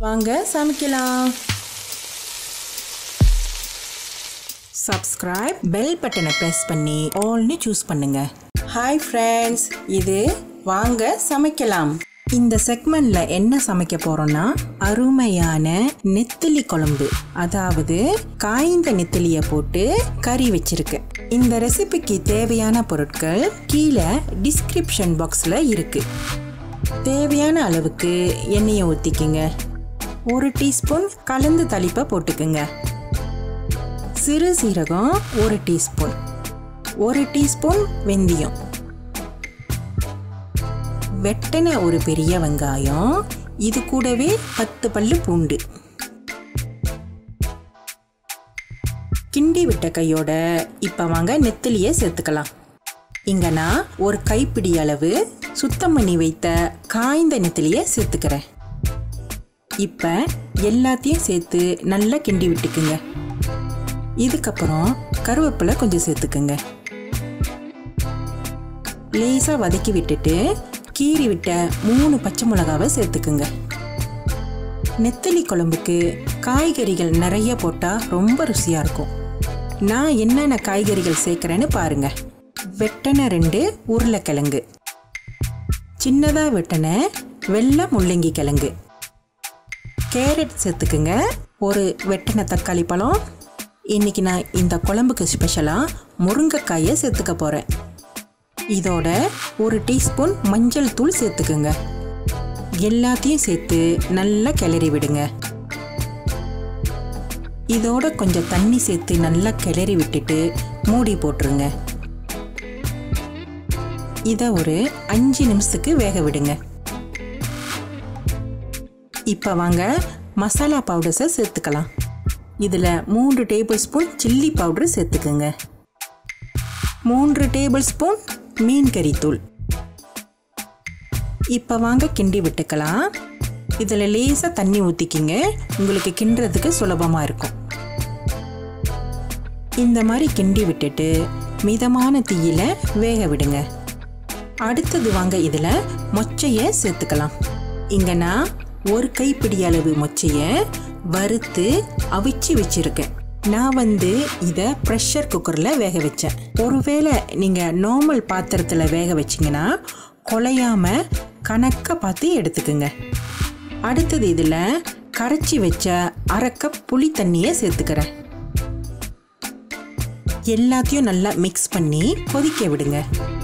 வாங்க சமைக்கலாம் subscribe bell பட்டனை ப்ரெஸ் பண்ணி ஆல்னு சூஸ் பண்ணுங்க ஹாய் ஃப்ரெண்ட்ஸ் இது வாங்க சமைக்கலாம் இந்த செக்மெண்ட்ல என்ன சமைக்க போறோம்னா அருமையான நெத்திலி குழம்பு அதாவது காய்ந்த நெத்திலியை போட்டு கறி வச்சிருக்கேன் இந்த ரெசிபிக்கு தேவையான பொருட்கள் கீழே டிஸ்கிரிப்ஷன் பாக்ஸில் இருக்கு தேவையான அளவுக்கு எண்ணெயை ஊற்றிக்குங்க ஒரு டீஸ்பூன் கலந்து தளிப்பை போட்டுக்குங்க சிறு சீரகம் ஒரு டீஸ்பூன் ஒரு டீஸ்பூன் வெந்தயம் வெட்டின ஒரு பெரிய வெங்காயம் இது கூடவே பத்து பல்லு பூண்டு கிண்டி விட்ட கையோட இப்போ வாங்க நெத்திலியை சேர்த்துக்கலாம் இங்க நான் ஒரு கைப்பிடி அளவு சுத்தம் பண்ணி வைத்த காய்ந்த நெத்திலியை சேர்த்துக்கிறேன் இப்போ எல்லாத்தையும் சேர்த்து நல்லா கிண்டி விட்டுக்குங்க இதுக்கப்புறம் கருவேப்பிலை கொஞ்சம் சேர்த்துக்குங்க லேசாக வதக்கி விட்டுட்டு கீறி விட்ட மூணு பச்சை மிளகாவை சேர்த்துக்குங்க நெத்தலி குழம்புக்கு காய்கறிகள் நிறைய போட்டால் ரொம்ப ருசியாக இருக்கும் நான் என்னென்ன காய்கறிகள் சேர்க்குறேன்னு பாருங்க வெட்டன ரெண்டு உருளைக்கிழங்கு சின்னதாக வெட்டன வெள்ளை முள்ளங்கி கிழங்கு கேரட் சேர்த்துக்குங்க ஒரு வெட்டின தக்காளி பழம் இன்னைக்கு நான் இந்த குழம்புக்கு ஸ்பெஷலாக முருங்கைக்காயை சேர்த்துக்க போகிறேன் இதோட ஒரு டீஸ்பூன் மஞ்சள் தூள் சேர்த்துக்குங்க எல்லாத்தையும் சேர்த்து நல்லா கிளறி விடுங்க இதோட கொஞ்சம் தண்ணி சேர்த்து நல்லா கிளறி விட்டுட்டு மூடி போட்டுருங்க இதை ஒரு அஞ்சு நிமிஷத்துக்கு வேக விடுங்க இப்போ வாங்க மசாலா பவுடர்ஸை சேர்த்துக்கலாம் இதில் மூன்று டேபிள் ஸ்பூன் சில்லி பவுடர் சேர்த்துக்குங்க மூன்று டேபிள் ஸ்பூன் மீன் கறித்தூள் இப்போ வாங்க கிண்டி விட்டுக்கலாம் இதில் லேசாக தண்ணி ஊற்றிக்கிங்க உங்களுக்கு கிண்டுறதுக்கு சுலபமாக இருக்கும் இந்த மாதிரி கிண்டி விட்டுட்டு மிதமான தீயில வேக விடுங்க அடுத்தது வாங்க இதில் மொச்சையை சேர்த்துக்கலாம் இங்கே நான் ஒரு கைப்பிடி அளவு மொச்சையை வறுத்து அவிச்சு வச்சிருக்கேன் நான் வந்து இதை ப்ரெஷர் குக்கரில் வேக வச்சேன் ஒருவேளை நீங்கள் நார்மல் பாத்திரத்தில் வேக வச்சிங்கன்னா குலையாம கணக்காக பார்த்து எடுத்துக்குங்க அடுத்தது இதில் கரைச்சி வச்ச அரை கப் புளி தண்ணியை சேர்த்துக்கிறேன் எல்லாத்தையும் நல்லா மிக்ஸ் பண்ணி கொதிக்க விடுங்க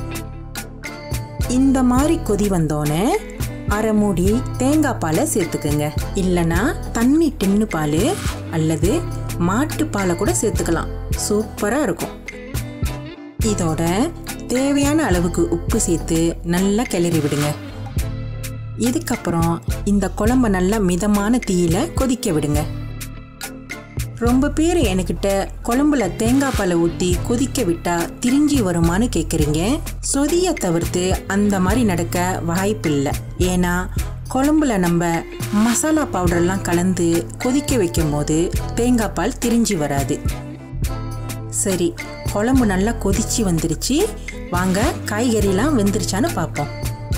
இந்த மாதிரி கொதி வந்தோடனே அரை மூடி தேங்காய் பாலை சேர்த்துக்குங்க இல்லைன்னா தண்ணி டின்னு பால் அல்லது மாட்டுப்பாலை கூட சேர்த்துக்கலாம் சூப்பராக இருக்கும் இதோட தேவையான அளவுக்கு உப்பு சேர்த்து நல்லா கிளறி விடுங்க இதுக்கப்புறம் இந்த குழம்ப நல்லா மிதமான தீயில கொதிக்க விடுங்க ரொம்ப பேர் என்கிட்ட குழம்புல தேங்காய் பாலை ஊற்றி கொதிக்க விட்டா திரிஞ்சி வருமான்னு கேட்குறீங்க சொதியை தவிர்த்து அந்த மாதிரி நடக்க வாய்ப்பு இல்லை ஏன்னா குழம்புல நம்ம மசாலா பவுடர்லாம் கலந்து கொதிக்க வைக்கும் போது தேங்காய் பால் திரிஞ்சி வராது சரி குழம்பு நல்லா கொதிச்சு வந்துருச்சு வாங்க காய்கறிலாம் வெந்துருச்சான்னு பார்ப்போம்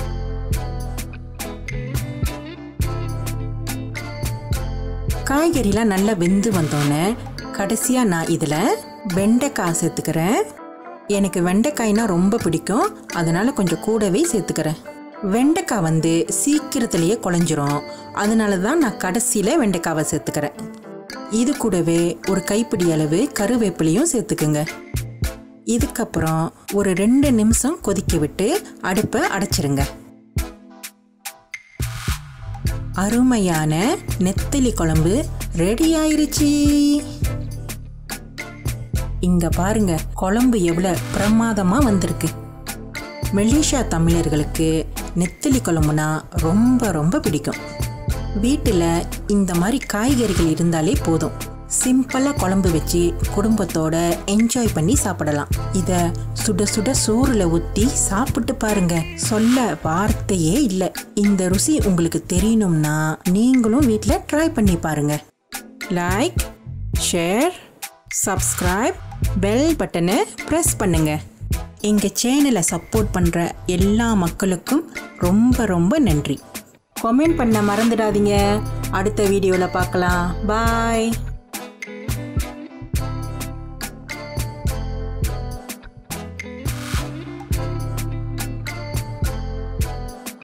காய்கறிலாம் நல்லா வெந்து வந்தோடனே கடைசியாக நான் இதில் வெண்டைக்காய் சேர்த்துக்கிறேன் எனக்கு வெண்டைக்காய்னா ரொம்ப பிடிக்கும் அதனால கொஞ்சம் கூடவே சேர்த்துக்கிறேன் வெண்டைக்காய் வந்து சீக்கிரத்திலேயே குழஞ்சிரும் அதனால தான் நான் கடைசியில் வெண்டைக்காவை சேர்த்துக்கிறேன் இது கூடவே ஒரு கைப்பிடி அளவு கருவேப்பிலையும் சேர்த்துக்குங்க இதுக்கப்புறம் ஒரு ரெண்டு நிமிஷம் கொதிக்க விட்டு அடுப்பை அடைச்சிருங்க அருமையான நெத்தலி குழம்பு ரெடி ஆயிருச்சு இங்க பாருங்க குழம்பு எவ்வளவு பிரமாதமா வந்திருக்கு மெலிஷா தமிழர்களுக்கு நெத்தலி குழம்புனா ரொம்ப ரொம்ப பிடிக்கும் வீட்டில் இந்த மாதிரி காய்கறிகள் இருந்தாலே போதும் சிம்பிளாக குழம்பு வச்சு குடும்பத்தோட என்ஜாய் பண்ணி சாப்பிடலாம் இதை சுட சுட சோறுல ஊற்றி சாப்பிட்டு பாருங்க சொல்ல வார்த்தையே இல்லை இந்த ருசி உங்களுக்கு தெரியணும்னா நீங்களும் வீட்டில் ட்ரை பண்ணி பாருங்க லைக் ஷேர் சப்ஸ்கிரைப் பெல் பட்டனை ப்ரெஸ் பண்ணுங்க எங்கள் சேனலை சப்போர்ட் பண்ணுற எல்லா மக்களுக்கும் ரொம்ப ரொம்ப நன்றி கமெண்ட் பண்ண மறந்துடாதீங்க அடுத்த வீடியோவில் பார்க்கலாம் பாய்